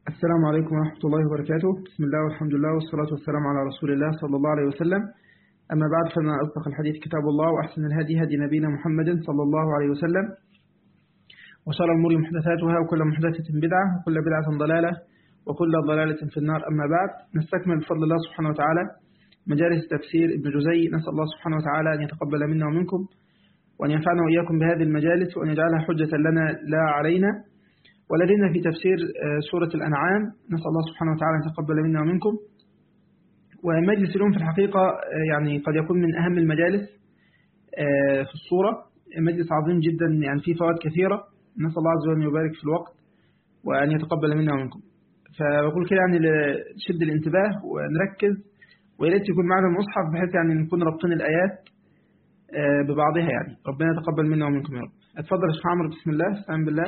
السلام عليكم ورحمة الله وبركاته بسم الله والحمد لله والصلاة والسلام على رسول الله صلى الله عليه وسلم أما بعد فإن أصدق الحديث كتاب الله وأحسن الهدي هدي نبينا محمد صلى الله عليه وسلم وشر الأمور محدثاتها وكل محدثة بدعة وكل بدعة ضلالة وكل ضلالة في النار أما بعد نستكمل بفضل الله سبحانه وتعالى مجالس تفسير ابن جزي نسأل الله سبحانه وتعالى أن يتقبل منا ومنكم وأن ينفعنا وإياكم بهذه المجالس وأن يجعلها حجة لنا لا علينا ولدينا في تفسير سورة الأنعام نسأل الله سبحانه وتعالى أن يتقبل منا ومنكم ومجلس اليوم في الحقيقة يعني قد يكون من أهم المجالس في الصورة مجلس عظيم جدا يعني فيه فوائد كثيرة نسأل الله عز وجل يبارك في الوقت وأن يتقبل منا ومنكم فبقول كده يعني نشد الانتباه ونركز ويا ريت يكون معنا المصحف بحيث يعني نكون رابطين الآيات ببعضها يعني ربنا يتقبل منا ومنكم يا رب اتفضل يا شيخ عمرو بسم الله استعين بالله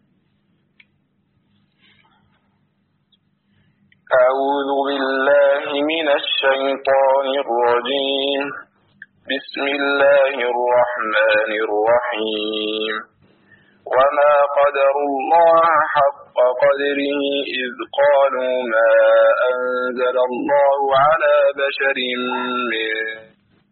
أعوذ بالله من الشيطان الرجيم بسم الله الرحمن الرحيم وما قدر الله حق قدره إذ قالوا ما أنزل الله على بشر من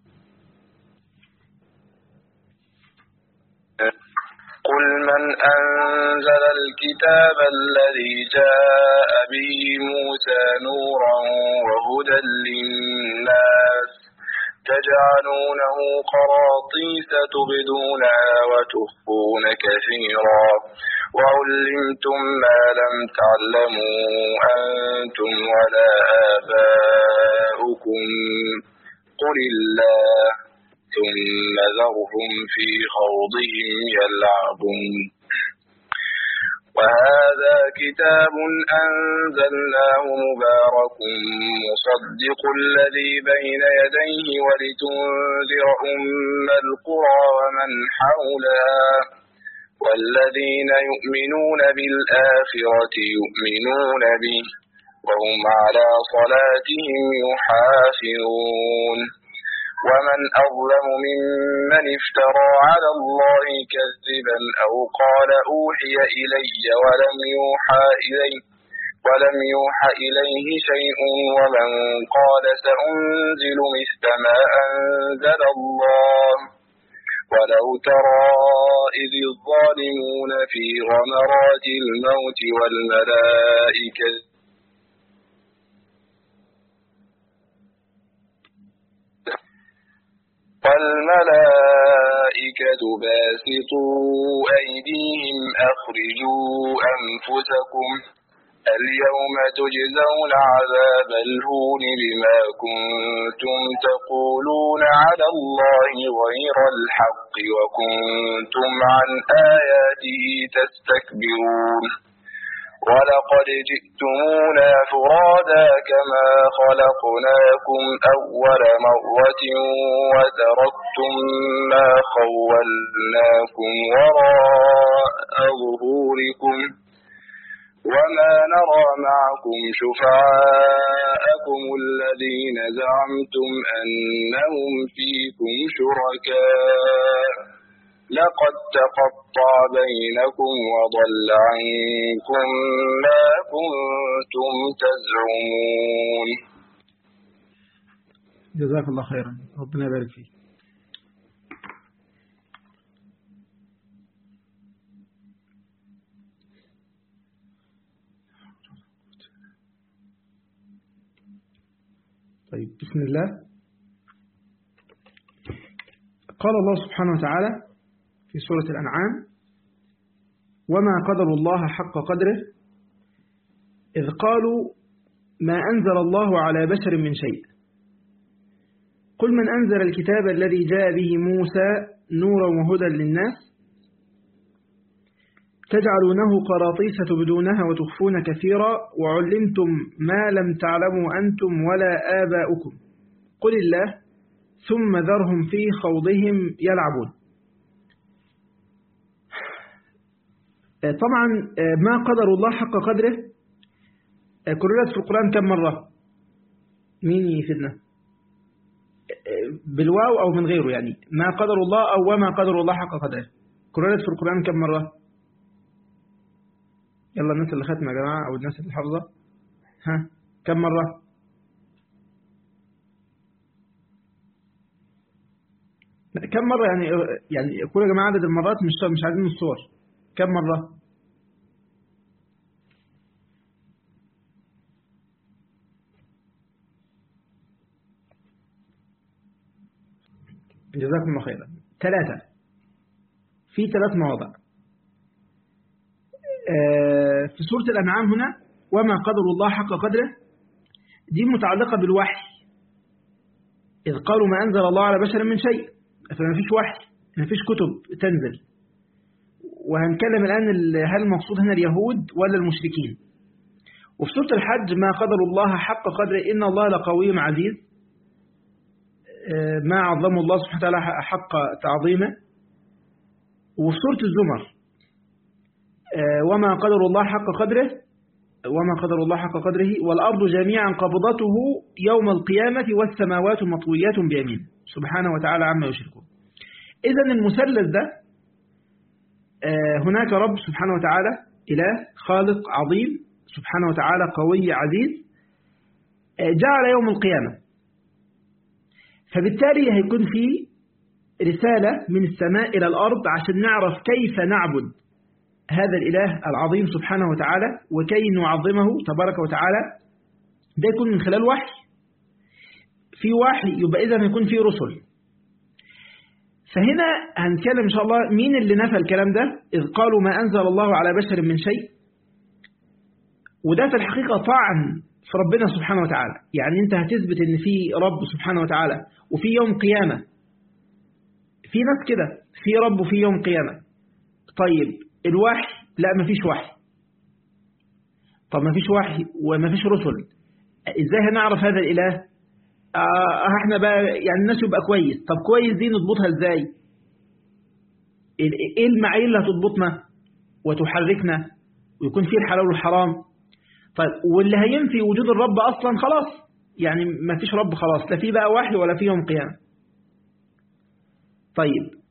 قل من أنزل الكتاب الذي جاء به موسى نورا وهدى للناس تجعلونه قراطيس تبدونها وتخفون كثيرا وعلمتم ما لم تعلموا أنتم ولا آباؤكم قل الله ثم ذرهم في خوضهم يلعبون وهذا كتاب أنزلناه مبارك مصدق الذي بين يديه ولتنذر أم القرى ومن حولها والذين يؤمنون بالآخرة يؤمنون به وهم على صلاتهم يحافظون ومن أظلم ممن افترى على الله كذبا أو قال أوحي إلي ولم يوحى إليه ولم يوحى إليه شيء ومن قال سأنزل مثل ما أنزل الله ولو ترى إذ الظالمون في غمرات الموت والملائكة والملائكة باسطوا أيديهم أخرجوا أنفسكم اليوم تجزون عذاب الهون بما كنتم تقولون على الله غير الحق وكنتم عن آياته تستكبرون ولقد جئتمونا فرادا كما خلقناكم أول مرة وتركتم ما خولناكم وراء ظهوركم وما نرى معكم شفعاءكم الذين زعمتم أنهم فيكم شركاء لقد تقطع بينكم وضل عنكم ما كنتم تزعمون جزاك الله خيرا ربنا يبارك فيك طيب بسم الله قال الله سبحانه وتعالى في سورة الأنعام وما قدر الله حق قدره إذ قالوا ما أنزل الله على بشر من شيء قل من أنزل الكتاب الذي جاء به موسى نورا وهدى للناس تجعلونه قراطيس تبدونها وتخفون كثيرا وعلمتم ما لم تعلموا أنتم ولا آباؤكم قل الله ثم ذرهم في خوضهم يلعبون طبعا ما قدر الله حق قدره كررت في القرآن كم مرة مين يفيدنا بالواو أو من غيره يعني ما قدر الله أو وما قدر الله حق قدره كررت في القرآن كم مرة يلا الناس اللي ختمة يا جماعة أو الناس اللي حافظة ها كم مرة كم مرة يعني يعني كل يا جماعة عدد المرات مش مش عايزين الصور كم مرة جزاكم الله خيرا ثلاثة في ثلاث مواضع في سورة الأنعام هنا وما قدر الله حق قدره دي متعلقة بالوحي إذ قالوا ما أنزل الله على بشر من شيء فما فيش وحي ما فيش كتب تنزل وهنتكلم الآن هل المقصود هنا اليهود ولا المشركين وفي سورة الحج ما قدر الله حق قدره إن الله لقوي عزيز ما عظم الله سبحانه وتعالى حق تعظيمه وفي سورة الزمر وما قدر الله حق قدره وما قدر الله حق قدره والأرض جميعا قبضته يوم القيامة والسماوات مطويات بيمين سبحانه وتعالى عما يشركون إذا المثلث ده هناك رب سبحانه وتعالى إله خالق عظيم سبحانه وتعالى قوي عزيز جعل يوم القيامة فبالتالي هيكون في رسالة من السماء إلى الأرض عشان نعرف كيف نعبد هذا الإله العظيم سبحانه وتعالى وكي نعظمه تبارك وتعالى ده يكون من خلال وحي في وحي يبقى إذا يكون في رسل فهنا هنتكلم إن شاء الله مين اللي نفى الكلام ده إذ قالوا ما أنزل الله على بشر من شيء وده في الحقيقة طعن في ربنا سبحانه وتعالى يعني أنت هتثبت أن في رب سبحانه وتعالى وفي يوم قيامة في ناس كده في رب وفي يوم قيامة طيب الوحي لا مفيش وحي طب مفيش وحي ومفيش رسل ازاي هنعرف هذا الاله آه احنا بقى يعني الناس يبقى كويس طب كويس دي نضبطها ازاي ايه المعايير اللي هتضبطنا وتحركنا ويكون فيه الحلال والحرام طيب واللي هينفي وجود الرب اصلا خلاص يعني مفيش رب خلاص لا في بقى وحي ولا في يوم قيامه طيب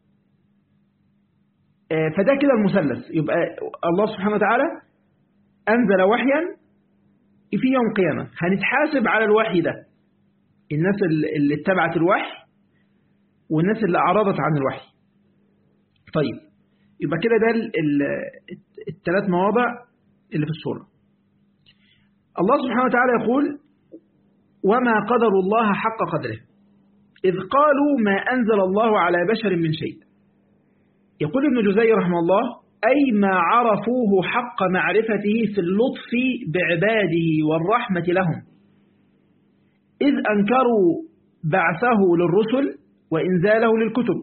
فده كده المثلث يبقى الله سبحانه وتعالى أنزل وحيا في يوم قيامة هنتحاسب على الوحي ده الناس اللي اتبعت الوحي والناس اللي أعرضت عن الوحي طيب يبقى كده ده الثلاث مواضع اللي في السورة الله سبحانه وتعالى يقول وما قدر الله حق قدره إذ قالوا ما أنزل الله على بشر من شيء يقول ابن جزي رحمه الله أي ما عرفوه حق معرفته في اللطف بعباده والرحمة لهم إذ أنكروا بعثه للرسل وإنزاله للكتب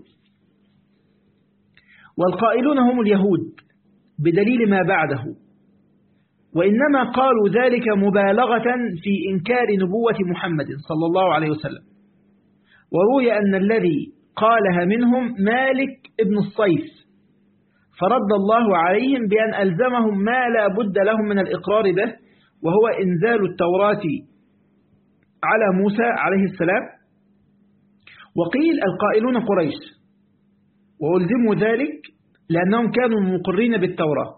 والقائلون هم اليهود بدليل ما بعده وإنما قالوا ذلك مبالغة في إنكار نبوة محمد صلى الله عليه وسلم وروي أن الذي قالها منهم مالك ابن الصيف فرد الله عليهم بأن ألزمهم ما لا بد لهم من الإقرار به وهو إنزال التوراة على موسى عليه السلام وقيل القائلون قريش وألزموا ذلك لأنهم كانوا مقرين بالتوراة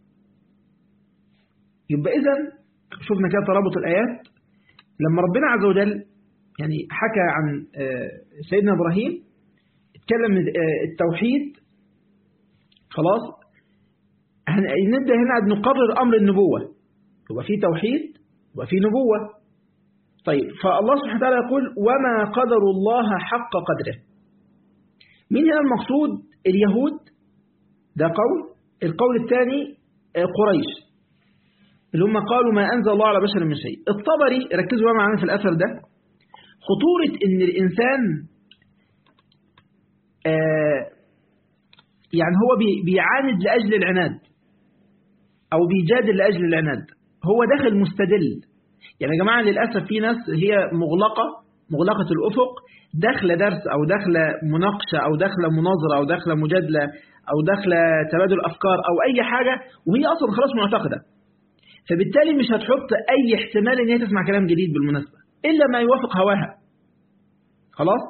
يبقى إذن شفنا كده ترابط الآيات لما ربنا عز وجل يعني حكى عن سيدنا إبراهيم اتكلم التوحيد خلاص نبدأ هنا نقرر أمر النبوة يبقى في توحيد يبقى في نبوة طيب فالله سبحانه وتعالى يقول وما قدر الله حق قدره مين هنا المقصود اليهود ده قول القول الثاني قريش اللي هم قالوا ما أنزل الله على بشر من شيء الطبري ركزوا بقى معانا في الأثر ده خطورة إن الإنسان آه يعني هو بيعاند لأجل العناد أو بيجادل لأجل العناد هو داخل مستدل يعني يا جماعة للأسف في ناس هي مغلقة مغلقة الأفق داخلة درس أو داخلة مناقشة أو داخلة مناظرة أو داخلة مجادلة أو داخلة تبادل أفكار أو أي حاجة وهي أصلا خلاص معتقدة فبالتالي مش هتحط أي احتمال إن هي تسمع كلام جديد بالمناسبة إلا ما يوافق هواها خلاص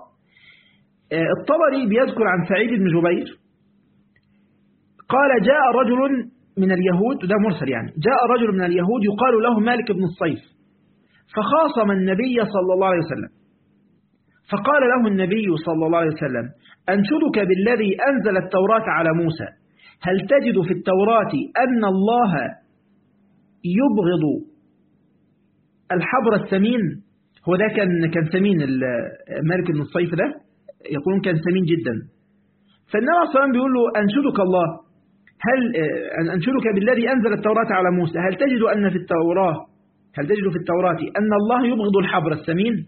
الطبري بيذكر عن سعيد بن جبير قال جاء رجل من اليهود ده مرسل يعني جاء رجل من اليهود يقال له مالك بن الصيف فخاصم النبي صلى الله عليه وسلم فقال له النبي صلى الله عليه وسلم أنشدك بالذي أنزل التوراة على موسى هل تجد في التوراة أن الله يبغض الحبر السمين هو ده كان كان سمين مالك بن الصيف ده يقولون كان سمين جدا فالنبي صلى الله عليه وسلم بيقول له أنشدك الله هل أنشدك بالذي أنزل التوراة على موسى هل تجد أن في التوراة هل تجد في التوراة أن الله يبغض الحبر السمين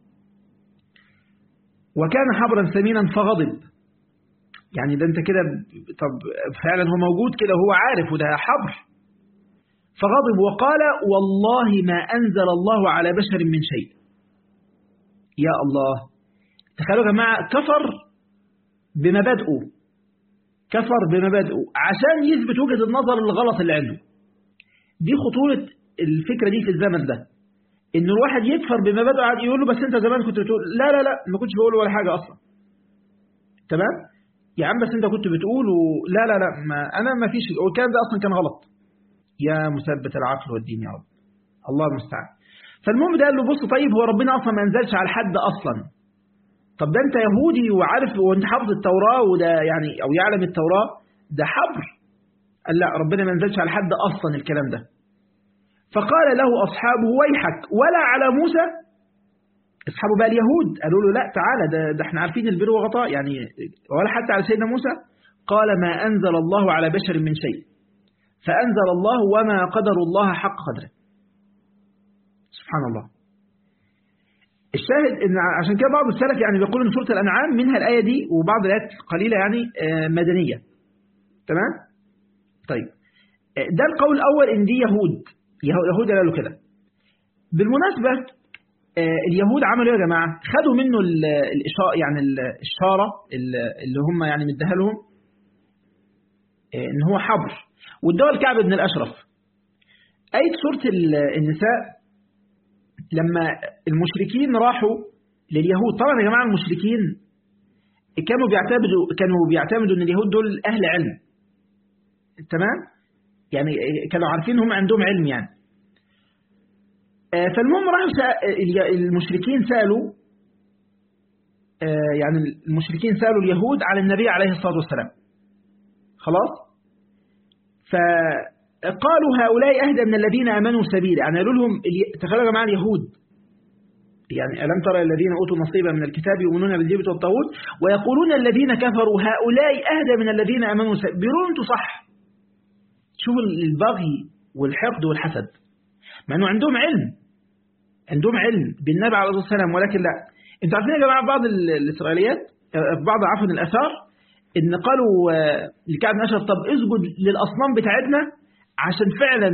وكان حبرا سمينا فغضب يعني ده انت كده طب فعلا هو موجود كده هو عارف وده حبر فغضب وقال والله ما أنزل الله على بشر من شيء يا الله تخيلوا يا جماعة كفر بمبادئه كفر بمبادئه عشان يثبت وجهة النظر الغلط اللي عنده دي خطورة الفكرة دي في الزمن ده ان الواحد يكفر بمبادئه عادي يقول له بس انت زمان كنت بتقول لا لا لا ما كنتش بقول ولا حاجة اصلا تمام يا عم بس انت كنت بتقول و... لا لا لا ما انا ما فيش والكلام ده اصلا كان غلط يا مثبت العقل والدين يا رب الله المستعان فالمهم ده قال له بص طيب هو ربنا اصلا ما انزلش على حد اصلا طب ده انت يهودي وعارف وانت حافظ التوراة وده يعني او يعلم التوراة ده حبر قال لا ربنا ما انزلش على حد اصلا الكلام ده فقال له اصحابه ويحك ولا على موسى اصحابه بقى اليهود قالوا له لا تعالى ده, ده احنا عارفين البر وغطاء يعني ولا حتى على سيدنا موسى قال ما انزل الله على بشر من شيء فانزل الله وما قدر الله حق قدره سبحان الله الشاهد ان عشان كده بعض السلف يعني بيقول ان سوره الانعام منها الايه دي وبعض الايات قليله يعني مدنيه تمام طيب ده القول الاول ان دي يهود يهود قالوا كده بالمناسبه اليهود عملوا ايه يا جماعه خدوا منه الاشاره يعني الاشاره اللي هم يعني مديها لهم ان هو حبر وادوها لكعب بن الاشرف ايه سوره النساء لما المشركين راحوا لليهود طبعا يا جماعة المشركين كانوا بيعتمدوا كانوا بيعتمدوا ان اليهود دول اهل علم تمام يعني كانوا عارفين هم عندهم علم يعني فالمهم راحوا المشركين سألوا يعني المشركين سألوا اليهود على النبي عليه الصلاة والسلام خلاص فقالوا هؤلاء أهدى من الذين آمنوا سبيلا يعني قالوا لهم تخيلوا يا جماعة اليهود يعني ألم ترى الذين أوتوا نصيبا من الكتاب يؤمنون بالجبت والطاغوت ويقولون الذين كفروا هؤلاء أهدى من الذين آمنوا سبيلا بيقولوا أنتوا صح شوفوا البغي والحقد والحسد مع أنه عندهم علم عندهم علم بالنبي عليه الصلاة والسلام ولكن لا انتوا عارفين يا جماعة بعض الإسرائيليات بعض عفوا الأثار إن قالوا لكعب بن أشرف طب اسجد للأصنام بتاعتنا عشان فعلا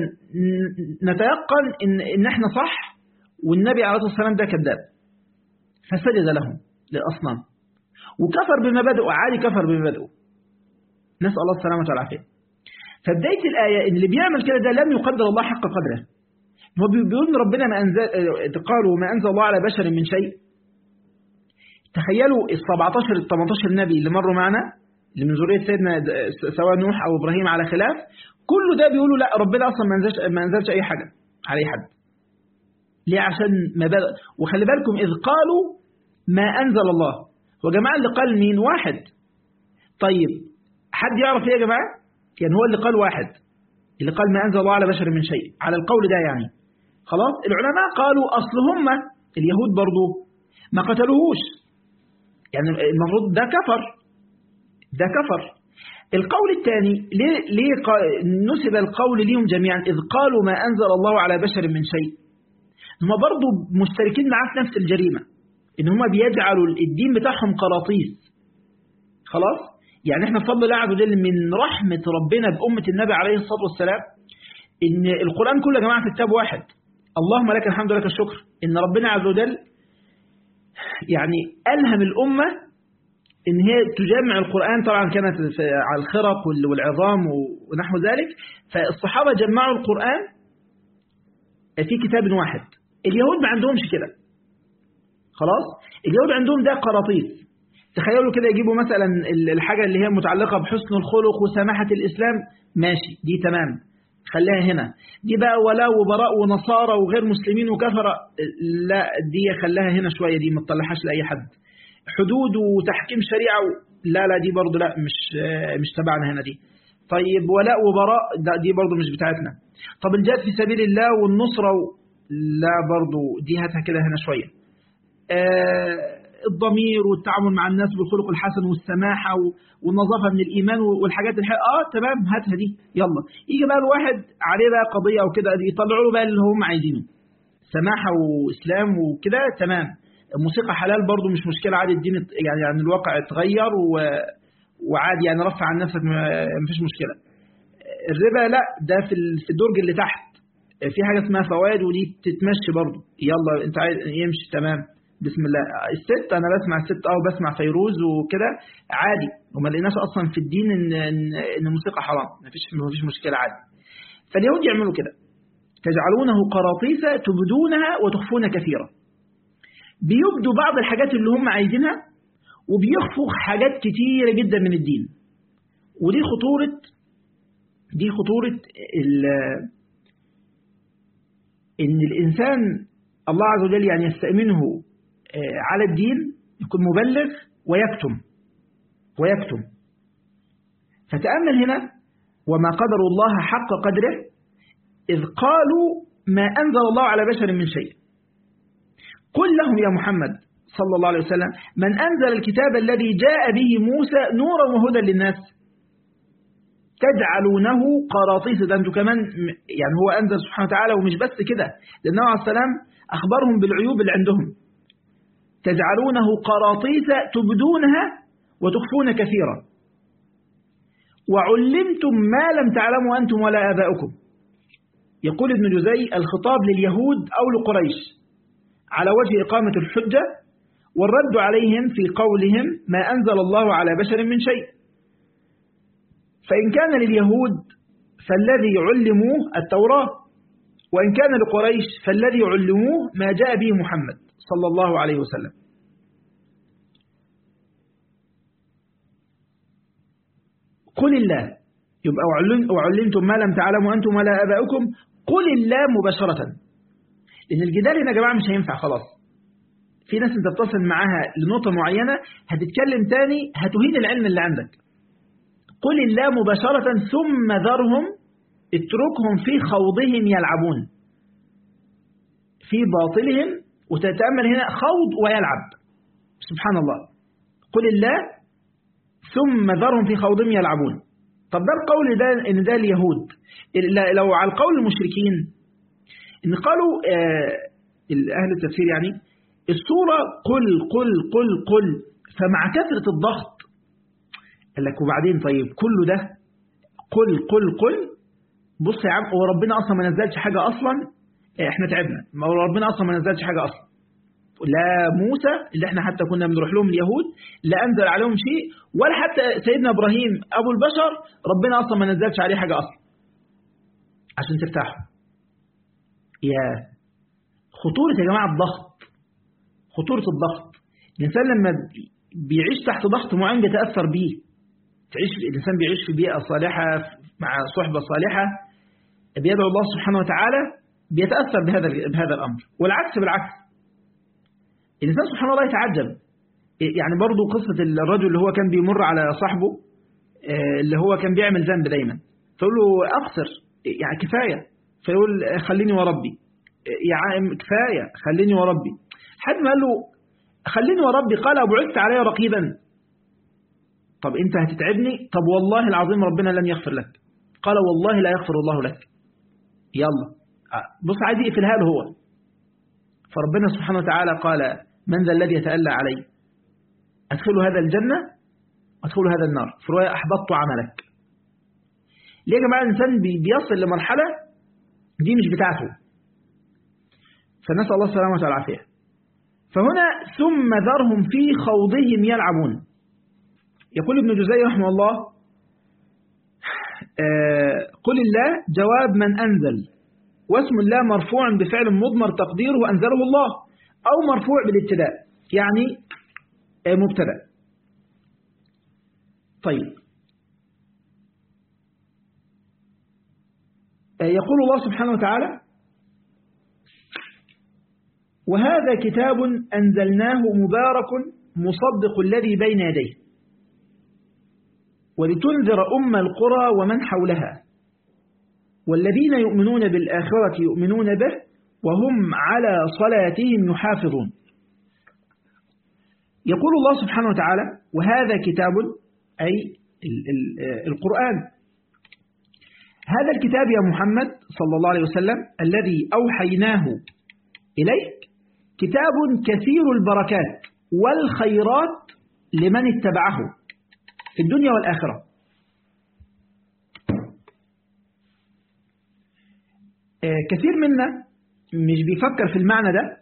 نتيقن إن, إن إحنا صح والنبي عليه الصلاة والسلام ده كذاب فسجد لهم للأصنام وكفر بمبادئه عادي كفر بمبادئه نسأل الله السلامة والعافية فبداية الآية إن اللي بيعمل كده ده لم يقدر الله حق قدره هو بيقول إن ربنا ما أنزل قالوا ما أنزل الله على بشر من شيء تخيلوا ال 17 ال 18 نبي اللي مروا معنا اللي من ذرية سيدنا سواء نوح أو إبراهيم على خلاف كل ده بيقولوا لا ربنا أصلا ما أنزلش ما أنزلش أي حاجة على أي حد ليه عشان ما بدأ وخلي بالكم إذ قالوا ما أنزل الله وجماعة اللي قال مين واحد طيب حد يعرف ايه يا جماعة يعني هو اللي قال واحد اللي قال ما أنزل الله على بشر من شيء على القول ده يعني خلاص العلماء قالوا أصل هم اليهود برضو ما قتلوهوش يعني المفروض ده كفر ده كفر القول الثاني ليه, ليه نسب القول ليهم جميعا إذ قالوا ما أنزل الله على بشر من شيء هم برضو مشتركين معاه في نفس الجريمة إن هم بيجعلوا الدين بتاعهم قراطيس خلاص يعني احنا بفضل الله عز وجل من رحمة ربنا بأمة النبي عليه الصلاة والسلام إن القرآن كله يا جماعة في كتاب واحد اللهم لك الحمد لك الشكر إن ربنا عز وجل يعني ألهم الأمة إن هي تجمع القرآن طبعا كانت على الخرق والعظام ونحو ذلك فالصحابة جمعوا القرآن في كتاب واحد اليهود ما عندهمش كده خلاص اليهود عندهم ده قراطيس تخيلوا كده يجيبوا مثلا الحاجة اللي هي متعلقة بحسن الخلق وسماحة الإسلام ماشي دي تمام خليها هنا دي بقى ولاء وبراء ونصارى وغير مسلمين وكفرة لا دي خليها هنا شوية دي ما تطلعهاش لأي حد حدود وتحكيم شريعة و... لا لا دي برضو لا مش مش تبعنا هنا دي طيب ولاء وبراء دي برضو مش بتاعتنا طب الجهاد في سبيل الله والنصرة و... لا برضو دي هاتها كده هنا شوية آه الضمير والتعامل مع الناس بالخلق الحسن والسماحة والنظافة من الإيمان والحاجات الحقيقة آه تمام هاتها دي يلا يجي بقى الواحد عليه بقى قضية أو كده يطلعوا له بقى اللي هم عايزينه سماحة وإسلام وكده تمام الموسيقى حلال برضو مش مشكلة عادي الدين يعني, يعني الواقع اتغير و... وعادي يعني رفع عن نفسك ما فيش مشكلة الربا لا ده في في الدرج اللي تحت في حاجة اسمها فوائد ودي تتمشي برضو يلا انت عايز يمشي تمام بسم الله الست انا بسمع الست اه وبسمع فيروز وكده عادي وما لقيناش اصلا في الدين ان ان, إن الموسيقى حرام ما فيش ما فيش مشكله عادي فاليهود يعملوا كده تجعلونه قراطيس تبدونها وتخفون كثيرا بيبدوا بعض الحاجات اللي هم عايزينها وبيخفوا حاجات كتيرة جدا من الدين ودي خطورة دي خطورة ان الانسان الله عز وجل يعني يستأمنه على الدين يكون مبلغ ويكتم ويكتم فتأمل هنا وما قدر الله حق قدره إذ قالوا ما أنزل الله على بشر من شيء قل لهم يا محمد صلى الله عليه وسلم من أنزل الكتاب الذي جاء به موسى نورا وهدى للناس تجعلونه قراطيس ده انتوا كمان يعني هو أنزل سبحانه وتعالى ومش بس كده لأنه عليه السلام أخبرهم بالعيوب اللي عندهم تجعلونه قراطيس تبدونها وتخفون كثيرا وعلمتم ما لم تعلموا أنتم ولا آباؤكم يقول ابن جزي الخطاب لليهود أو لقريش على وجه إقامة الحجة والرد عليهم في قولهم ما أنزل الله على بشر من شيء فإن كان لليهود فالذي علموه التوراة وإن كان لقريش فالذي علموه ما جاء به محمد صلى الله عليه وسلم قل الله يبقى وعلمتم ما لم تعلموا أنتم ولا آباؤكم قل الله مباشرة لأن الجدال هنا يا جماعة مش هينفع خلاص في ناس انت بتصل معاها لنقطة معينة هتتكلم تاني هتهين العلم اللي عندك قل الله مباشرة ثم ذرهم اتركهم في خوضهم يلعبون في باطلهم وتتأمل هنا خوض ويلعب سبحان الله قل الله ثم ذرهم في خوضهم يلعبون طب ده القول ده ان ده اليهود لو على القول المشركين ان قالوا آه اهل التفسير يعني الصورة قل قل قل قل فمع كثرة الضغط قال لك وبعدين طيب كله ده قل قل قل بص يا عم هو ربنا اصلا ما نزلش حاجة اصلا احنا تعبنا ما هو ربنا اصلا ما نزلش حاجة اصلا لا موسى اللي احنا حتى كنا بنروح لهم اليهود لا انزل عليهم شيء ولا حتى سيدنا ابراهيم ابو البشر ربنا اصلا ما نزلش عليه حاجة اصلا عشان ترتاحوا يا خطورة يا جماعة الضغط خطورة الضغط الإنسان لما بيعيش تحت ضغط معين بيتأثر بيه تعيش الإنسان بيعيش في بيئة صالحة مع صحبة صالحة بيدعو الله سبحانه وتعالى بيتأثر بهذا بهذا الأمر والعكس بالعكس الإنسان سبحان الله يتعجب يعني برضو قصة الرجل اللي هو كان بيمر على صاحبه اللي هو كان بيعمل ذنب دايما تقول له أقصر يعني كفاية فيقول خليني وربي يعني كفاية خليني وربي حد ما قال له خليني وربي قال أبعدت علي رقيبا طب أنت هتتعبني طب والله العظيم ربنا لن يغفر لك قال والله لا يغفر الله لك يلا بص عايز يقفلها له هو فربنا سبحانه وتعالى قال من ذا الذي يتألى علي أدخله هذا الجنة أدخله هذا النار في رواية أحبطت عملك ليه يا جماعة الإنسان بيصل لمرحلة دي مش بتاعته فنسأل الله السلامة والعافية فهنا ثم ذرهم في خوضهم يلعبون يقول ابن جزي رحمه الله آه قل الله جواب من أنزل واسم الله مرفوع بفعل مضمر تقديره أنزله الله أو مرفوع بالابتداء يعني آه مبتدا طيب يقول الله سبحانه وتعالى وهذا كتاب أنزلناه مبارك مصدق الذي بين يديه ولتنذر أم القرى ومن حولها والذين يؤمنون بالآخرة يؤمنون به وهم على صلاتهم يحافظون يقول الله سبحانه وتعالى وهذا كتاب أي القرآن هذا الكتاب يا محمد صلى الله عليه وسلم الذي أوحيناه إليك كتاب كثير البركات والخيرات لمن اتبعه في الدنيا والآخرة كثير منا مش بيفكر في المعنى ده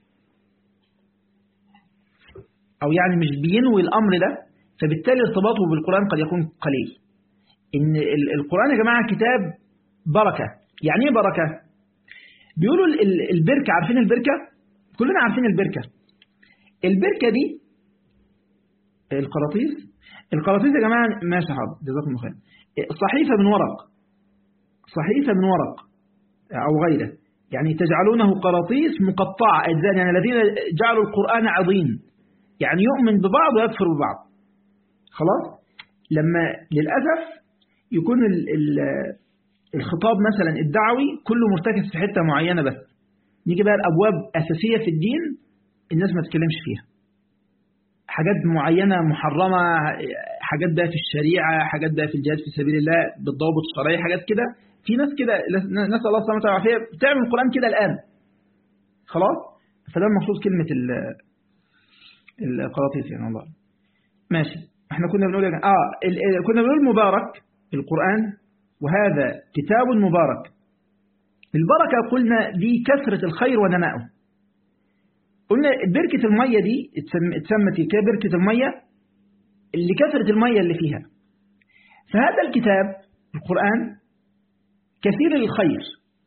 أو يعني مش بينوي الأمر ده فبالتالي ارتباطه بالقرآن قد يكون قليل إن القرآن يا جماعة كتاب بركة يعني إيه بركة؟ بيقولوا البركة عارفين البركة؟ كلنا عارفين البركة البركة دي القراطيس القراطيس يا جماعة ماشي حاضر جزاكم الله خير صحيفة من ورق صحيفة من ورق أو غيره يعني تجعلونه قراطيس مقطعة أجزاء يعني الذين جعلوا القرآن عظيم يعني يؤمن ببعض ويكفر ببعض خلاص لما للأسف يكون الخطاب مثلا الدعوي كله مرتكز في حتة معينة بس نيجي بقى الأبواب أساسية في الدين الناس ما تتكلمش فيها حاجات معينة محرمة حاجات بقى في الشريعة حاجات بقى في الجهاد في سبيل الله بالضوابط الشرعية حاجات كده في ناس كده نسأل الله سبحانه وتعالى العافية بتعمل القرآن كده الآن خلاص فده المقصود كلمة القراطيس يعني والله ماشي احنا كنا بنقول اه كنا بنقول مبارك القرآن وهذا كتاب مبارك البركة قلنا دي كثرة الخير ونمائه قلنا بركة المية دي اتسمت كبركة المية اللي كثرة المية اللي فيها فهذا الكتاب القرآن كثير الخير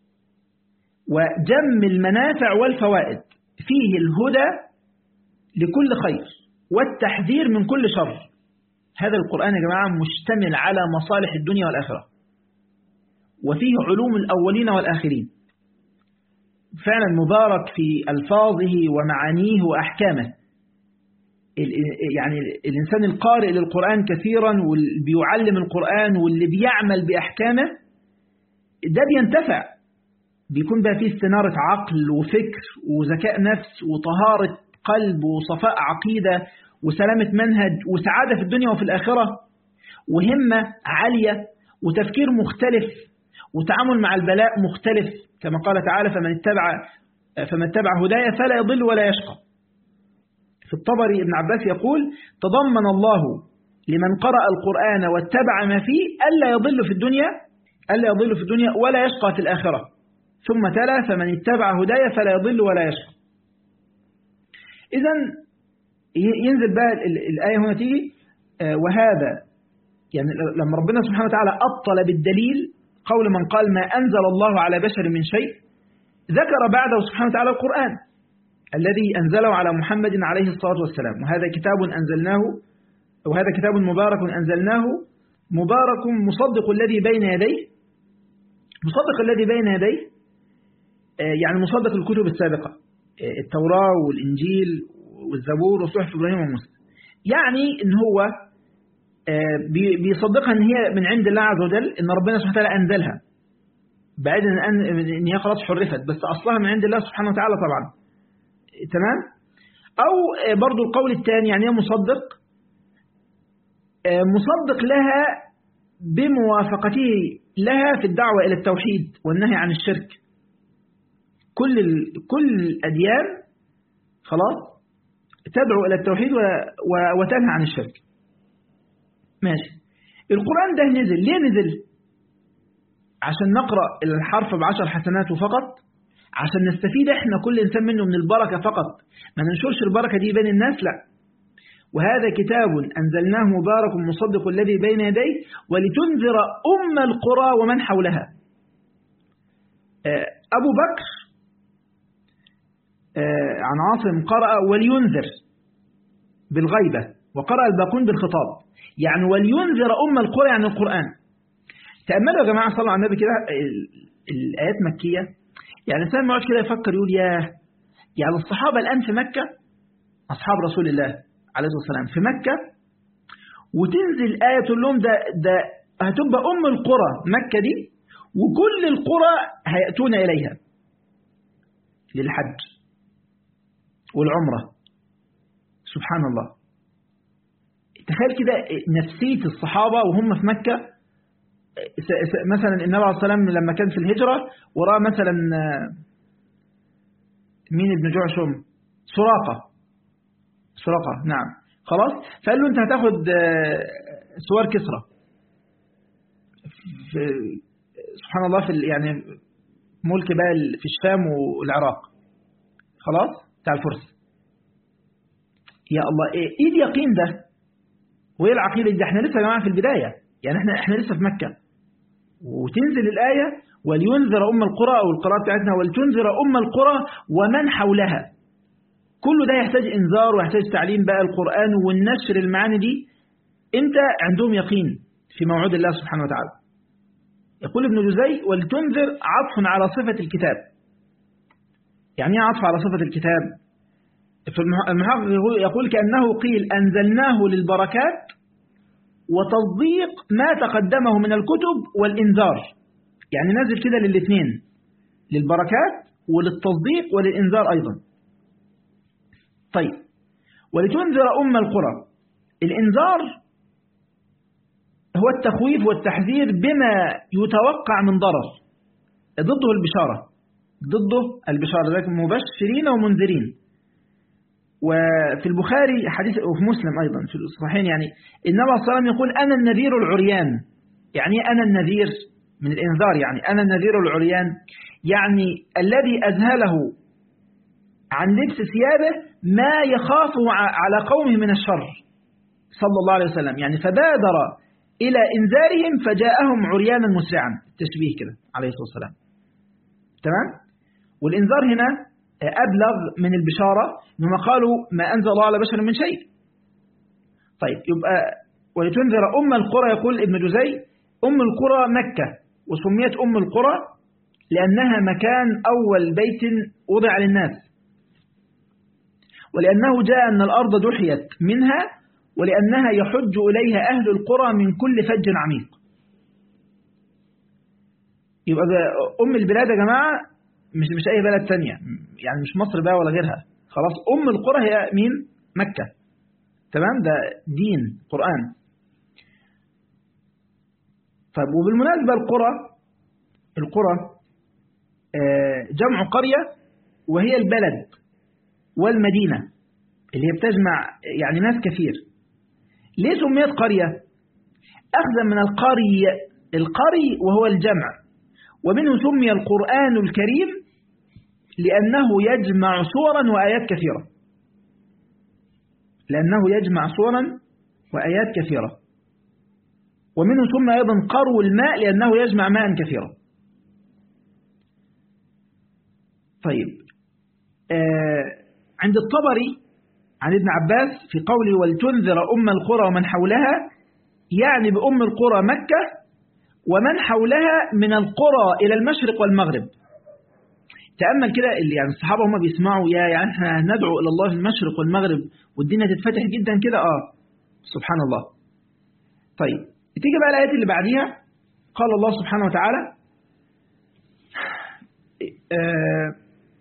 وجم المنافع والفوائد فيه الهدى لكل خير والتحذير من كل شر هذا القرآن يا جماعة مشتمل على مصالح الدنيا والآخرة وفيه علوم الأولين والآخرين فعلا مبارك في ألفاظه ومعانيه وأحكامه يعني الإنسان القارئ للقرآن كثيرا واللي بيعلم القرآن واللي بيعمل بأحكامه ده بينتفع بيكون بقى فيه استنارة عقل وفكر وذكاء نفس وطهارة قلب وصفاء عقيدة وسلامة منهج وسعادة في الدنيا وفي الآخرة وهمة عالية وتفكير مختلف وتعامل مع البلاء مختلف كما قال تعالى فمن اتبع فمن اتبع هدايا فلا يضل ولا يشقى في الطبري ابن عباس يقول تضمن الله لمن قرأ القرآن واتبع ما فيه ألا يضل في الدنيا ألا يضل في الدنيا ولا يشقى في الآخرة ثم تلا فمن اتبع هدايا فلا يضل ولا يشقى إذا ينزل بقى الآية هنا تيجي وهذا يعني لما ربنا سبحانه وتعالى أبطل بالدليل قول من قال ما أنزل الله على بشر من شيء ذكر بعده سبحانه وتعالى القرآن الذي أنزله على محمد عليه الصلاة والسلام وهذا كتاب أنزلناه وهذا كتاب مبارك أنزلناه مبارك مصدق الذي بين يديه مصدق الذي بين يديه يعني مصدق الكتب السابقة التوراة والإنجيل والزبور وصحف إبراهيم وموسى يعني إن هو بيصدقها إن هي من عند الله عز وجل إن ربنا سبحانه وتعالى أنزلها بعيد أن إن هي خلاص حرفت بس أصلها من عند الله سبحانه وتعالى طبعا تمام أو برضو القول الثاني يعني هي مصدق مصدق لها بموافقته لها في الدعوة إلى التوحيد والنهي عن الشرك كل ال... كل الأديان خلاص تدعو إلى التوحيد و... و... وتنهى عن الشرك ماشي القرآن ده نزل ليه نزل عشان نقرأ الحرف بعشر حسنات فقط عشان نستفيد احنا كل إنسان منه من البركة فقط ما ننشرش البركة دي بين الناس لا وهذا كتاب أنزلناه مبارك مصدق الذي بين يديه ولتنذر أم القرى ومن حولها أبو بكر عن عاصم قرأ ولينذر بالغيبة وقرأ الباقون بالخطاب يعني ولينذر أم القرى يعني القرآن تأملوا يا جماعة صلوا على النبي كده الآيات مكية يعني الإنسان ما كده يفكر يقول ياه يعني الصحابة الآن في مكة أصحاب رسول الله عليه الصلاة والسلام في مكة وتنزل آية تقول لهم ده, ده هتبقى أم القرى مكة دي وكل القرى هيأتون إليها للحج والعمرة سبحان الله تخيل كده نفسية الصحابة وهم في مكة مثلا النبي عليه الصلاة والسلام لما كان في الهجرة ورأى مثلا مين ابن جعشم سراقة سراقة نعم خلاص فقال له انت هتاخد سوار كسرى في سبحان الله في يعني ملك بقى في الشام والعراق خلاص بتاع الفرس يا الله ايه ايه اليقين ده وايه العقيده دي احنا لسه يا جماعه في البدايه يعني احنا احنا لسه في مكه وتنزل الايه ولينذر ام القرى او القراءه بتاعتنا ولتنذر ام القرى ومن حولها كل ده يحتاج انذار ويحتاج تعليم بقى القران والنشر المعاني دي انت عندهم يقين في موعود الله سبحانه وتعالى يقول ابن جزي ولتنذر عطف على صفه الكتاب يعني ايه عطف على صفه الكتاب المحقق يقول كأنه قيل أنزلناه للبركات وتصديق ما تقدمه من الكتب والإنذار يعني نازل كده للاثنين للبركات وللتصديق وللإنذار أيضا طيب ولتنذر أم القرى الإنذار هو التخويف والتحذير بما يتوقع من ضرر ضده البشارة ضده البشارة لكن مبشرين ومنذرين وفي البخاري حديث وفي مسلم أيضا في الصحيحين يعني النبي صلى الله عليه وسلم يقول أنا النذير العريان يعني أنا النذير من الإنذار يعني أنا النذير العريان يعني الذي أذهله عن لبس ثيابه ما يخافه على قومه من الشر صلى الله عليه وسلم يعني فبادر إلى إنذارهم فجاءهم عريانا مسرعا التشبيه كده عليه الصلاة والسلام تمام والإنذار هنا أبلغ من البشارة إنما قالوا ما أنزل الله على بشر من شيء طيب يبقى ولتنذر أم القرى يقول ابن جزي أم القرى مكة وسميت أم القرى لأنها مكان أول بيت وضع للناس ولأنه جاء أن الأرض دحيت منها ولأنها يحج إليها أهل القرى من كل فج عميق يبقى أم البلاد يا جماعة مش مش أي بلد تانية يعني مش مصر بقى ولا غيرها خلاص أم القرى هي مين مكة تمام ده دين قرآن طيب وبالمناسبة القرى القرى جمع قرية وهي البلد والمدينة اللي هي بتجمع يعني ناس كثير ليه سميت قرية أخذا من القري القري وهو الجمع ومنه سمي القرآن الكريم لأنه يجمع صورا وآيات كثيرة لأنه يجمع صورا وآيات كثيرة ومنه سمي أيضا قرو الماء لأنه يجمع ماء كثيرا طيب آه عند الطبري عن ابن عباس في قوله ولتنذر أم القرى ومن حولها يعني بأم القرى مكة ومن حولها من القرى إلى المشرق والمغرب تأمل كده اللي يعني الصحابة هم بيسمعوا يا يعني احنا ندعو إلى الله في المشرق والمغرب والدنيا تتفتح جدا كده آه سبحان الله طيب تيجي بقى الآيات اللي بعديها قال الله سبحانه وتعالى آه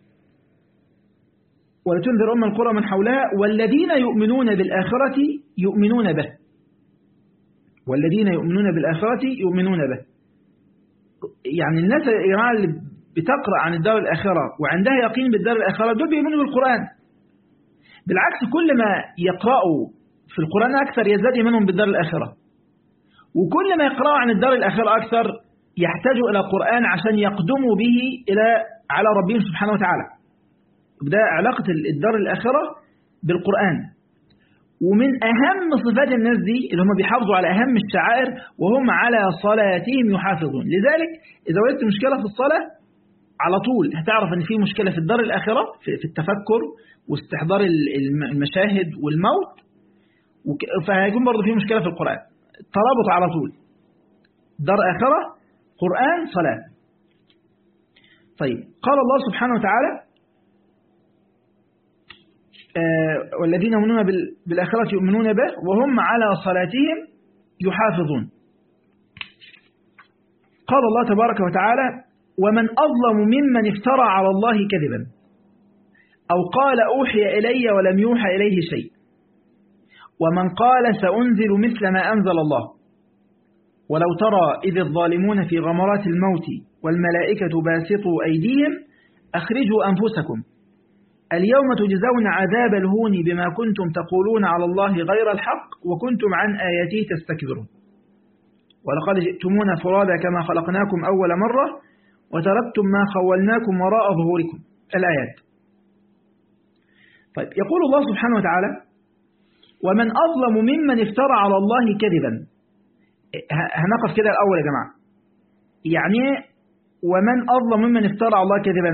ولتنذر أم القرى من حولها والذين يؤمنون بالآخرة يؤمنون به والذين يؤمنون بالآخرة يؤمنون به يعني الناس يا جماعة اللي بتقرأ عن الدار الآخرة وعندها يقين بالدار الآخرة دول بيؤمنوا بالقرآن بالعكس كل ما يقرأوا في القرآن أكثر يزداد إيمانهم بالدار الآخرة وكل ما يقرأوا عن الدار الآخرة أكثر يحتاجوا إلى القرآن عشان يقدموا به إلى على ربهم سبحانه وتعالى ده علاقة الدار الآخرة بالقرآن ومن أهم صفات الناس دي اللي هم بيحافظوا على أهم الشعائر وهم على صلاتهم يحافظون لذلك إذا وجدت مشكلة في الصلاة على طول هتعرف أن في مشكلة في الدار الآخرة في التفكر واستحضار المشاهد والموت فهيكون برضه في مشكلة في القرآن ترابط على طول دار آخرة قرآن صلاة طيب قال الله سبحانه وتعالى آه والذين يؤمنون بالآخرة يؤمنون به وهم على صلاتهم يحافظون قال الله تبارك وتعالى ومن أظلم ممن افترى على الله كذبا أو قال أوحي إلي ولم يوحى إليه شيء ومن قال سأنزل مثل ما أنزل الله ولو ترى إذ الظالمون في غمرات الموت والملائكة باسطوا أيديهم أخرجوا أنفسكم اليوم تجزون عذاب الهون بما كنتم تقولون على الله غير الحق وكنتم عن آياته تستكبرون ولقد جئتمونا فرادا كما خلقناكم أول مرة وتركتم ما خولناكم وراء ظهوركم الآيات طيب يقول الله سبحانه وتعالى ومن أظلم ممن افترى على الله كذبا هنقف كده الأول يا جماعة يعني ومن أظلم ممن افترى على الله كذبا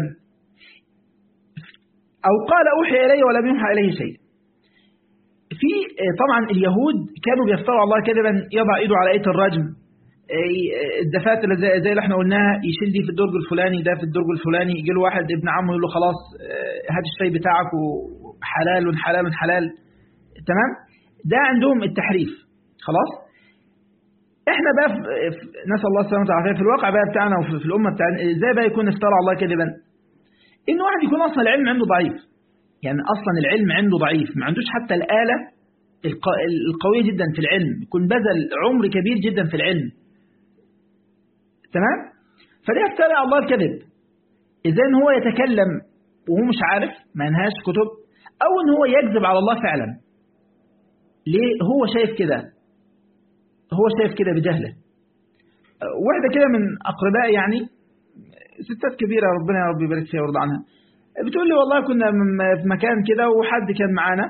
أو قال أوحي إلي ولم يوحى إليه شيء في طبعا اليهود كانوا بيفتروا على الله كذبا يضع ايده على ايه الرجم الدفاتر زي, زي اللي احنا قلناها يشيل دي في الدرج الفلاني ده في الدرج الفلاني يجي له واحد ابن عمه يقول له خلاص هات الشاي بتاعك وحلال حلال حلال تمام ده عندهم التحريف خلاص احنا بقى في نسال الله السلامه والعافيه في الواقع بقى بتاعنا وفي الامه بتاعنا ازاي بقى يكون افترى على الله كذبا ان واحد يكون اصلا العلم عنده ضعيف يعني اصلا العلم عنده ضعيف ما عندوش حتى الاله القويه جدا في العلم يكون بذل عمر كبير جدا في العلم تمام فده يفترى على الله الكذب اذا ان هو يتكلم وهو مش عارف ما ينهاش كتب او ان هو يكذب على الله فعلا ليه هو شايف كده هو شايف كده بجهله واحدة كده من أقربائي يعني ستات كبيرة ربنا يا رب يبارك فيها ويرضى عنها بتقول لي والله كنا في مكان كده وحد كان معانا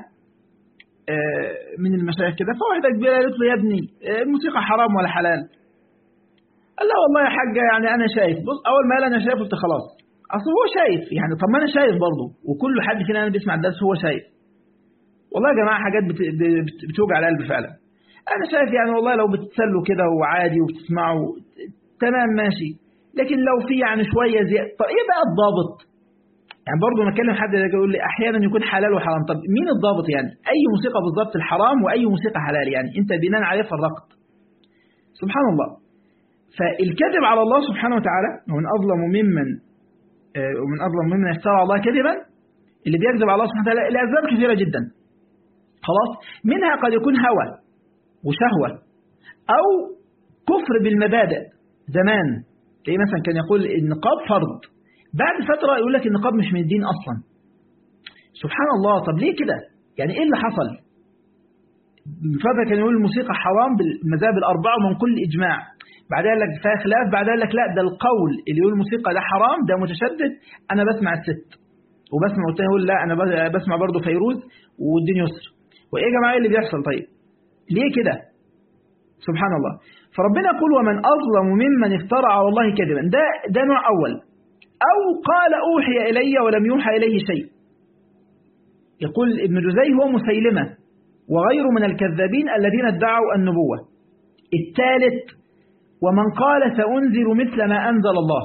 من المشايخ كده فواحدة كبيرة قالت له يا ابني الموسيقى حرام ولا حلال قال لا والله يا حاجة يعني أنا شايف بص أول ما قال أنا شايف قلت خلاص أصل هو شايف يعني طب ما أنا شايف برضه وكل حد فينا أنا بيسمع الدرس هو شايف والله يا جماعة حاجات بت... بت... بتوجع القلب فعلا أنا شايف يعني والله لو بتتسلوا كده وعادي وبتسمعوا تمام ماشي لكن لو في يعني شوية زيادة طب إيه بقى الضابط يعني برضه ما أكلم حد يقول لي أحيانا يكون حلال وحرام طب مين الضابط يعني أي موسيقى بالضبط الحرام وأي موسيقى حلال يعني أنت بناء عليه فرقت سبحان الله فالكذب على الله سبحانه وتعالى ومن أظلم ممن ومن أظلم ممن افترى على الله كذبا اللي بيكذب على الله سبحانه وتعالى لأسباب كثيرة جدا خلاص منها قد يكون هوى وشهوة أو كفر بالمبادئ زمان تلاقيه مثلا كان يقول النقاب فرض بعد فترة يقول لك النقاب مش من الدين أصلا سبحان الله طب ليه كده يعني إيه اللي حصل من فترة كان يقول الموسيقى حرام بالمذاهب الأربعة ومن كل إجماع بعدها قال لك فيها خلاف بعدها قال لك لا ده القول اللي يقول الموسيقى ده حرام ده متشدد أنا بسمع الست وبسمع والتاني يقول لا أنا بسمع برضه فيروز والدين يسر وإيه يا جماعة إيه اللي بيحصل طيب ليه كده سبحان الله فربنا يقول ومن أظلم ممن افترى على الله كذبا ده, ده نوع أول أو قال أوحي إلي ولم يوحى إليه شيء يقول ابن جزي هو مسيلمة وغير من الكذابين الذين ادعوا النبوة الثالث ومن قال سأنزل مثل ما أنزل الله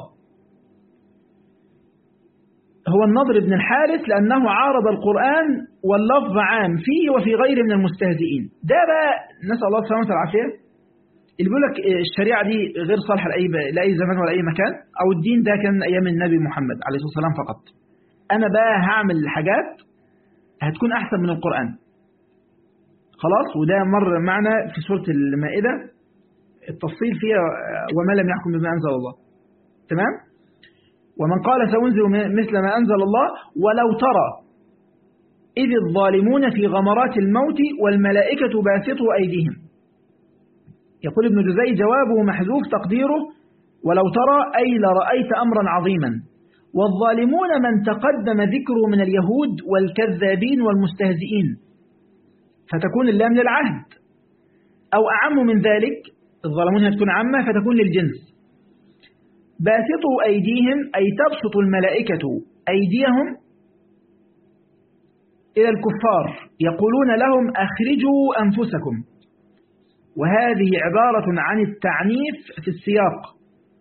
هو النضر بن الحارث لأنه عارض القرآن واللفظ عام فيه وفي غيره من المستهزئين ده بقى نسأل الله السلامة والعافية اللي بيقول لك الشريعة دي غير صالحة لأي, لأي زمان ولا أي مكان أو الدين ده كان أيام النبي محمد عليه الصلاة والسلام فقط أنا بقى هعمل حاجات هتكون أحسن من القرآن خلاص وده مر معنا في سورة المائدة التفصيل فيها وما لم يحكم بما أنزل الله تمام ومن قال سأنزل مثل ما أنزل الله ولو ترى إذ الظالمون في غمرات الموت والملائكة باسطوا أيديهم يقول ابن جزي جوابه محذوف تقديره ولو ترى أي لرأيت أمرا عظيما والظالمون من تقدم ذكره من اليهود والكذابين والمستهزئين فتكون اللام للعهد أو أعم من ذلك الظالمون هتكون عامة فتكون للجنس باسطوا أيديهم أي تبسط الملائكة أيديهم إلى الكفار يقولون لهم أخرجوا أنفسكم وهذه عبارة عن التعنيف في السياق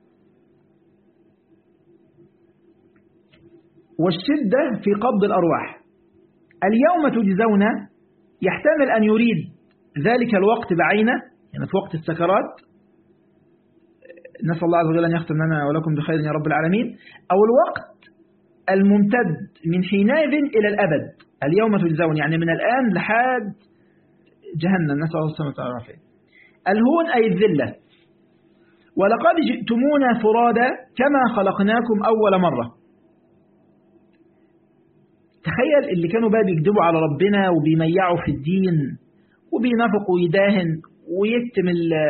والشدة في قبض الأرواح اليوم تجزون يحتمل أن يريد ذلك الوقت بعينه يعني في وقت السكرات نسأل الله عز وجل أن يختم لنا ولكم بخير يا رب العالمين أو الوقت الممتد من حينئذ إلى الأبد اليوم تجزون يعني من الآن لحد جهنم نسأل الله السلامة والعافية الهون أي الذلة ولقد جئتمونا فرادا كما خلقناكم أول مرة تخيل اللي كانوا بقى بيكذبوا على ربنا وبيميعوا في الدين وبينافقوا ويداهن ويكتم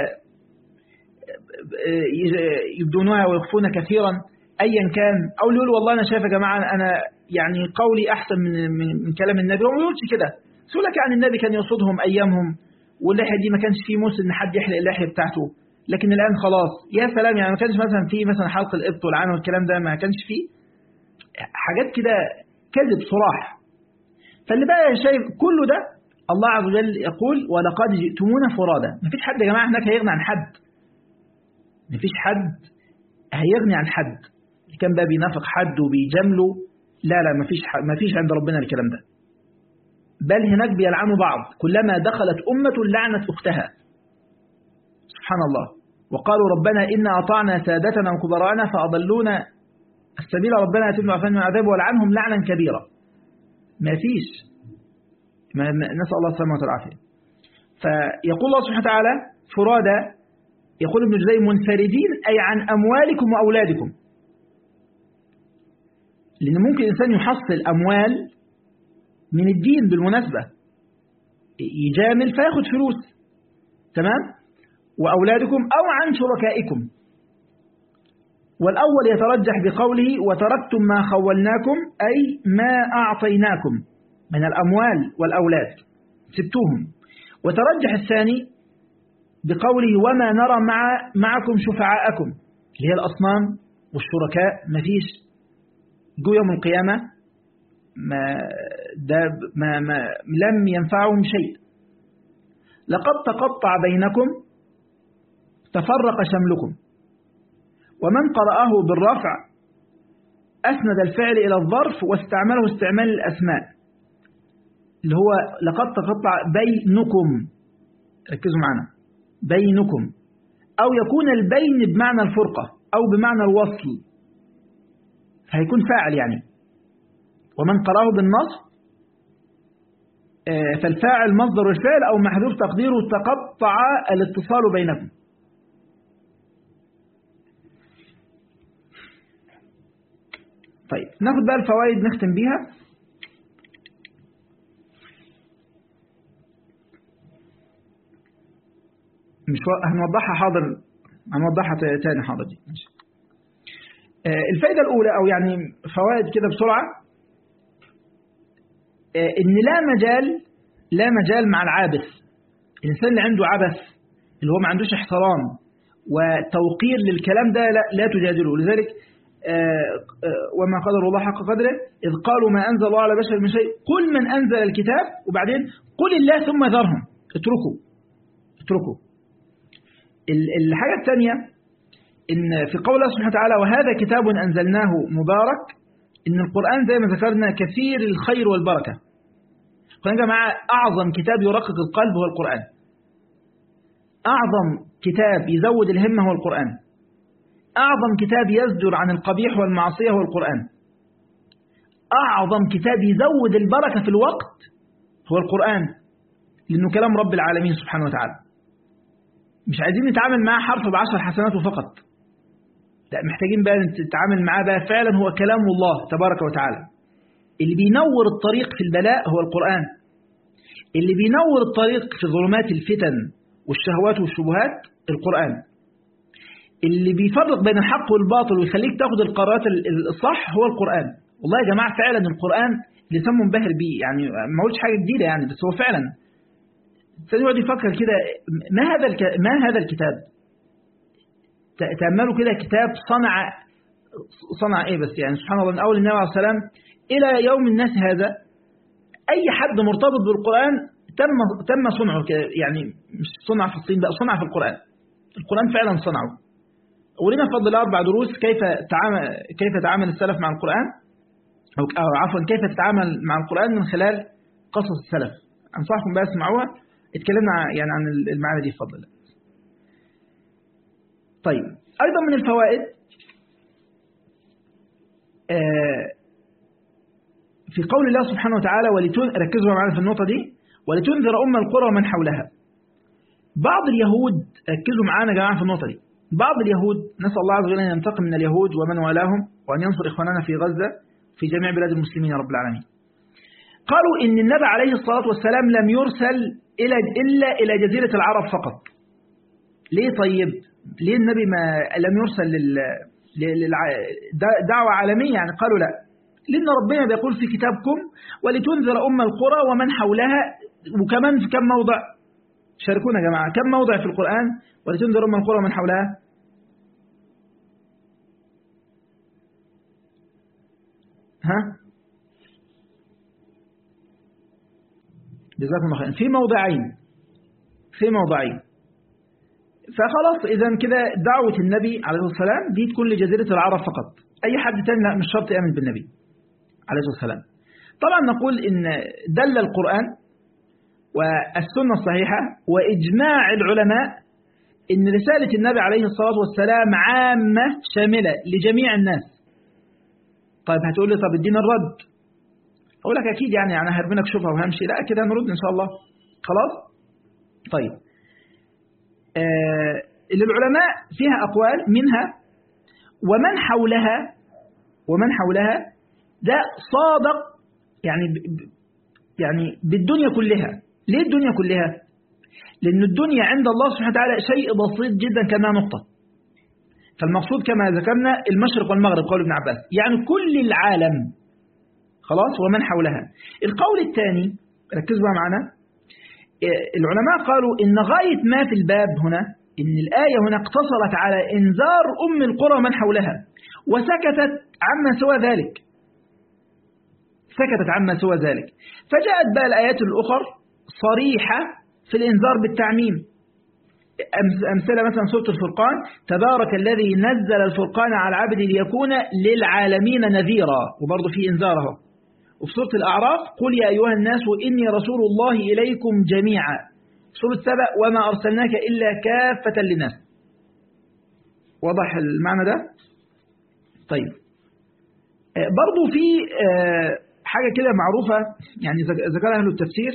يبدونها ويخفون كثيرا أيا كان أو يقول والله أنا شايف يا جماعة أنا يعني قولي أحسن من, من, من كلام النبي هو ما يقولش كده سؤال لك يعني النبي كان يقصدهم أيامهم واللحية دي ما كانش فيه موسى إن حد يحلق اللحية بتاعته لكن الآن خلاص يا سلام يعني ما كانش مثلا فيه مثلا حلق الإبط والعان والكلام ده ما كانش فيه حاجات كده كذب صراح فاللي بقى شايف كله ده الله عز وجل يقول ولقد جئتمونا فرادا ما فيش حد يا جماعة هناك هيغني عن حد ما فيش حد هيغني عن حد اللي كان بقى بينافق حد وبيجامله لا لا ما فيش ما فيش عند ربنا الكلام ده بل هناك بيلعنوا بعض كلما دخلت أمة لعنت أختها سبحان الله وقالوا ربنا إنا أطعنا سادتنا وكبراءنا فأضلونا السبيل ربنا أتبنا وعفان من عذاب ولعنهم لعنا كبيرا ما فيش ما نسأل الله السلامة والعافية فيقول الله سبحانه وتعالى فرادا يقول ابن جزي منفردين أي عن أموالكم وأولادكم لأن ممكن الإنسان يحصل أموال من الدين بالمناسبة يجامل فياخد فلوس تمام وأولادكم أو عن شركائكم والأول يترجح بقوله وتركتم ما خولناكم أي ما أعطيناكم من الأموال والأولاد سبتوهم وترجح الثاني بقوله وما نرى مع معكم شفعاءكم اللي هي الأصنام والشركاء ما فيش جو يوم القيامة ما, ده ما, ما لم ينفعهم شيء لقد تقطع بينكم تفرق شملكم ومن قرأه بالرفع أسند الفعل إلى الظرف واستعمله استعمال الأسماء اللي هو لقد تقطع بينكم ركزوا معنا بينكم أو يكون البين بمعنى الفرقة أو بمعنى الوصل فهيكون فاعل يعني ومن قرأه بالنصب فالفاعل مصدر الفعل أو محذوف تقديره تقطع الاتصال بينكم طيب ناخد بقى الفوائد نختم بيها مش و... هنوضحها حاضر هنوضحها تاني حاضر دي ماشي. آه الفائدة الأولى أو يعني فوائد كده بسرعة آه إن لا مجال لا مجال مع العابث الإنسان اللي عنده عبث اللي هو ما عندوش احترام وتوقير للكلام ده لا, لا تجادله لذلك آه وما قدر الله حق قدره إذ قالوا ما أنزل الله على بشر من شيء قل من أنزل الكتاب وبعدين قل الله ثم ذرهم اتركوا اتركوا الحاجة الثانية إن في قول الله سبحانه وتعالى وهذا كتاب أنزلناه مبارك إن القرآن زي ما ذكرنا كثير الخير والبركة القرآن يا جماعة أعظم كتاب يرقق القلب هو القرآن أعظم كتاب يزود الهمة هو القرآن أعظم كتاب يزجر عن القبيح والمعصية هو القرآن أعظم كتاب يزود البركة في الوقت هو القرآن لأنه كلام رب العالمين سبحانه وتعالى مش عايزين نتعامل معاه حرف بعشر حسنات فقط لا محتاجين بقى نتعامل معاه بقى فعلا هو كلام الله تبارك وتعالى اللي بينور الطريق في البلاء هو القرآن اللي بينور الطريق في ظلمات الفتن والشهوات والشبهات القرآن اللي بيفرق بين الحق والباطل ويخليك تاخد القرارات الصح هو القرآن والله يا جماعة فعلا القرآن لسان منبهر بيه يعني ما قلتش حاجة جديدة يعني بس هو فعلا الإنسان يقعد يفكر كده ما هذا الك... ما هذا الكتاب تأملوا كده كتاب صنع صنع ايه بس يعني سبحان الله من اول النبي عليه السلام الى يوم الناس هذا أي حد مرتبط بالقرآن تم تم صنعه يعني مش صنع في الصين بقى صنع في القرآن القرآن فعلا صنعه ولنا فضل أربع دروس كيف تعامل كيف تعامل السلف مع القرآن أو عفوا كيف تتعامل مع القرآن من خلال قصص السلف أنصحكم بقى اسمعوها اتكلمنا يعني عن المعاني دي بفضل الله طيب أيضا من الفوائد في قول الله سبحانه وتعالى ولتن ركزوا معنا في النقطة دي ولتنذر أم القرى ومن حولها بعض اليهود ركزوا معانا يا جماعة في النقطة دي بعض اليهود نسأل الله عز وجل أن ينتقم من اليهود ومن والاهم وأن ينصر إخواننا في غزة في جميع بلاد المسلمين يا رب العالمين قالوا إن النبي عليه الصلاة والسلام لم يرسل إلى إلا إلى جزيرة العرب فقط ليه طيب ليه النبي ما لم يرسل لل دعوة عالمية يعني قالوا لا لأن ربنا بيقول في كتابكم ولتنذر أم القرى ومن حولها وكمان في كم موضع شاركونا يا جماعة كم موضع في القرآن ولتنذر أم القرى ومن حولها ها جزاكم الله خير في موضعين في موضعين فخلاص إذا كده دعوة النبي عليه الصلاة والسلام دي تكون لجزيرة العرب فقط أي حد تاني لا مش شرط يأمن بالنبي عليه الصلاة والسلام طبعا نقول إن دل القرآن والسنة الصحيحة وإجماع العلماء إن رسالة النبي عليه الصلاة والسلام عامة شاملة لجميع الناس طيب هتقول لي طب ادينا الرد أقول لك أكيد يعني أنا هرمي لك شوفها وهمشي لا كده نرد إن شاء الله خلاص طيب آه للعلماء فيها أقوال منها ومن حولها ومن حولها ده صادق يعني يعني بالدنيا كلها ليه الدنيا كلها لأن الدنيا عند الله سبحانه وتعالى شيء بسيط جدا كما نقطة فالمقصود كما ذكرنا المشرق والمغرب قول ابن عباس يعني كل العالم خلاص ومن حولها القول الثاني ركزوا بقى معنا العلماء قالوا إن غاية ما في الباب هنا إن الآية هنا اقتصرت على إنذار أم القرى ومن حولها وسكتت عما سوى ذلك سكتت عما سوى ذلك فجاءت بقى الآيات الأخر صريحة في الإنذار بالتعميم أمثلة مثلا سورة الفرقان تبارك الذي نزل الفرقان على العبد ليكون للعالمين نذيرا وبرضه في إنذاره وفي سورة الأعراف قل يا أيها الناس إني رسول الله إليكم جميعا سورة سبأ وما أرسلناك إلا كافة للناس واضح المعنى ده طيب برضو في حاجة كده معروفة يعني ذكرها أهل التفسير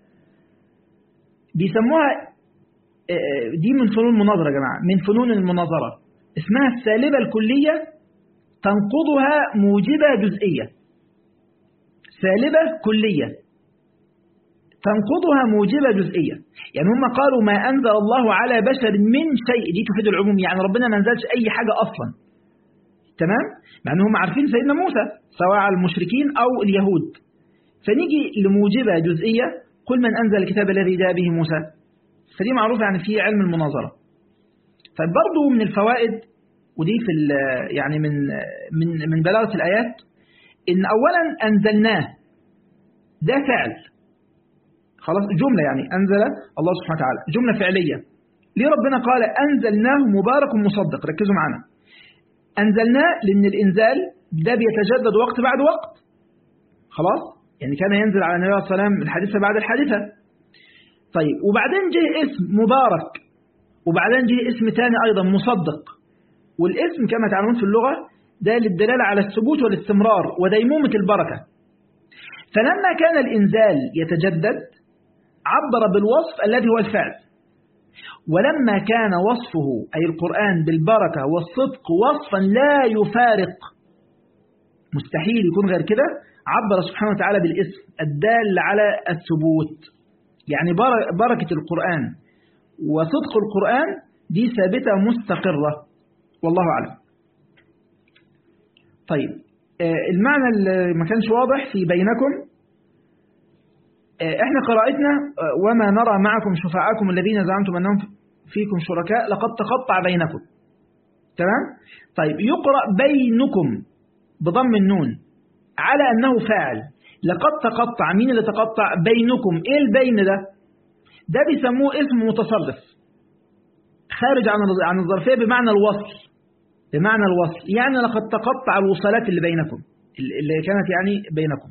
بيسموها دي من فنون المناظرة يا جماعة من فنون المناظرة اسمها السالبة الكلية تنقضها موجبة جزئية سالبة كلية تنقضها موجبة جزئية يعني هم قالوا ما أنزل الله على بشر من شيء دي تفيد العموم يعني ربنا ما انزلش أي حاجة أصلا تمام مع أنهم عارفين سيدنا موسى سواء على المشركين أو اليهود فنيجي لموجبة جزئية قل من أنزل الكتاب الذي جاء به موسى فدي معروفة يعني في علم المناظرة فبرضه من الفوائد ودي في يعني من من من بلاغة الآيات إن أولا أنزلناه ده فعل خلاص جملة يعني أنزل الله سبحانه وتعالى جملة فعلية ليه ربنا قال أنزلناه مبارك مصدق ركزوا معنا أنزلناه لأن الإنزال ده بيتجدد وقت بعد وقت خلاص يعني كان ينزل على النبي صلى الله عليه وسلم الحادثة بعد الحادثة طيب وبعدين جه اسم مبارك وبعدين جه اسم تاني أيضا مصدق والاسم كما تعلمون في اللغة ده للدلالة على الثبوت والاستمرار وديمومة البركة فلما كان الإنزال يتجدد عبر بالوصف الذي هو الفعل ولما كان وصفه أي القرآن بالبركة والصدق وصفا لا يفارق مستحيل يكون غير كده عبر سبحانه وتعالى بالاسم الدال على الثبوت يعني بركة القرآن وصدق القرآن دي ثابتة مستقرة والله أعلم طيب المعنى اللي ما كانش واضح في بينكم احنا قراءتنا وما نرى معكم شفعاءكم الذين زعمتم أنهم فيكم شركاء لقد تقطع بينكم تمام طيب يقرأ بينكم بضم النون على أنه فاعل لقد تقطع مين اللي تقطع بينكم ايه البين ده ده بيسموه اسم متصرف خارج عن عن الظرفيه بمعنى الوصل بمعنى الوصل يعني لقد تقطع الوصلات اللي بينكم اللي كانت يعني بينكم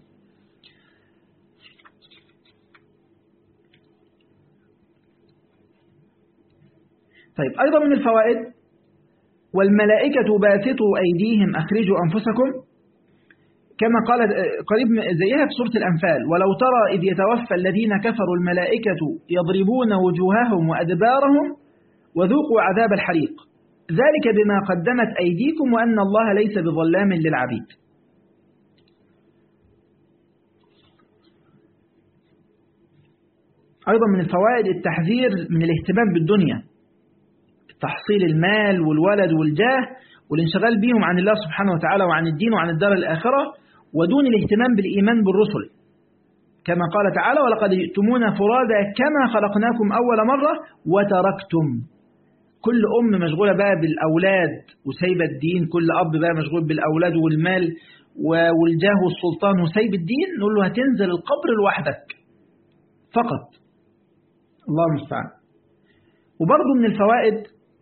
طيب أيضا من الفوائد والملائكة باسطوا أيديهم أخرجوا أنفسكم كما قال قريب زيها في سورة الأنفال ولو ترى إذ يتوفى الذين كفروا الملائكة يضربون وجوههم وأدبارهم وذوقوا عذاب الحريق ذلك بما قدمت أيديكم وأن الله ليس بظلام للعبيد أيضا من الفوائد التحذير من الاهتمام بالدنيا تحصيل المال والولد والجاه والانشغال بهم عن الله سبحانه وتعالى وعن الدين وعن الدار الآخرة ودون الاهتمام بالإيمان بالرسل كما قال تعالى ولقد جئتمونا فرادا كما خلقناكم أول مرة وتركتم كل أم مشغولة بقى بالأولاد وسايبة الدين كل أب بقى مشغول بالأولاد والمال والجاه والسلطان وسايب الدين نقول له هتنزل القبر لوحدك فقط الله المستعان وبرضه من الفوائد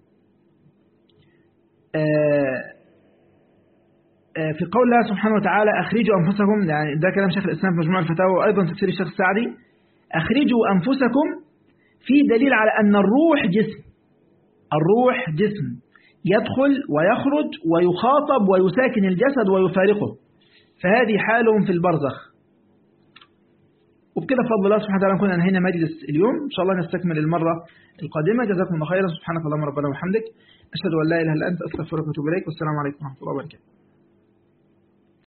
في قول الله سبحانه وتعالى أخرجوا أنفسكم يعني ده كلام شيخ الإسلام في مجموع الفتاوى وأيضا تفسير الشيخ السعدي أخرجوا أنفسكم في دليل على أن الروح جسم الروح جسم يدخل ويخرج ويخاطب ويساكن الجسد ويفارقه فهذه حالهم في البرزخ وبكده بفضل الله سبحانه وتعالى نكون أنهينا مجلس اليوم إن شاء الله نستكمل المرة القادمة جزاكم الله خيرا سبحانك اللهم ربنا وبحمدك أشهد أن لا إله إلا أنت أستغفرك وأتوب إليك والسلام عليكم ورحمة الله وبركاته